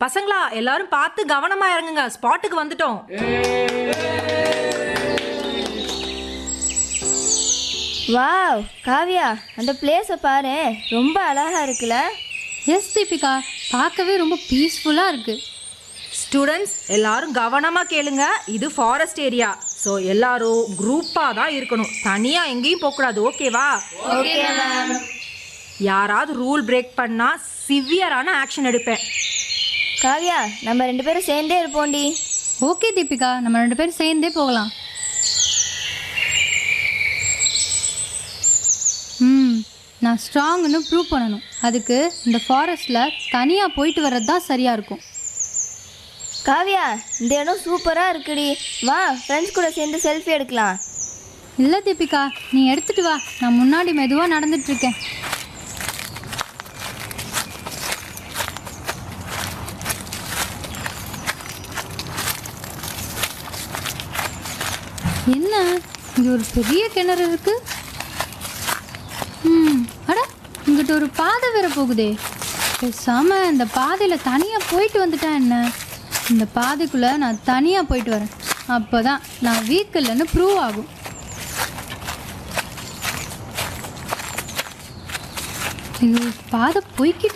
பசங்களா எல்லாரும் பார்த்து கவனமா இறங்குங்க ஸ்பாட்டுக்கு வந்துட்டோம் வாவ் காவியா அந்த பிளேஸை பாரு ரொம்ப அழகா இருக்குல்ல எஸ் தீபிகா பார்க்கவே ரொம்ப பீஸ்ஃபுல்லாக இருக்கு ஸ்டூடெண்ட்ஸ் எல்லாரும் கவனமா கேளுங்க இது ஃபாரஸ்ட் ஏரியா ஸோ எல்லாரும் குரூப்பா தான் இருக்கணும் தனியா எங்கேயும் போகக்கூடாது ஓகேவா ஓகே மேம் யாராவது ரூல் பிரேக் பண்ணா சிவியரான ஆக்ஷன் எடுப்பேன் காவியா நம்ம ரெண்டு பேரும் சேர்ந்தே இருப்போம்டி ஓகே தீபிகா நம்ம ரெண்டு பேரும் சேர்ந்தே போகலாம் ம் நான் ஸ்ட்ராங்னு ப்ரூவ் பண்ணணும் அதுக்கு இந்த ஃபாரஸ்ட்டில் தனியாக போயிட்டு வர்றது தான் சரியாக இருக்கும் காவியா இந்த இடம் சூப்பரா இருக்குடி வா ஃப்ரெண்ட்ஸ் கூட சேர்ந்து செல்ஃபி எடுக்கலாம் இல்லை தீபிகா நீ எடுத்துட்டு வா நான் முன்னாடி மெதுவாக நடந்துட்டு இருக்கேன் என்ன இங்க ஒரு பெரிய கிணறு இருக்கு ம் அட இங்கிட்ட ஒரு பாதை வேற போகுதே பேசாம இந்த பாதையில தனியா போயிட்டு வந்துட்டா என்ன இந்த பாதைக்குள்ள நான் தனியா போயிட்டு வரேன் அப்பதான் நான் வீக் இல்லைன்னு ப்ரூவ் ஆகும் ஐயோ பாதை போய்க்கிட்டே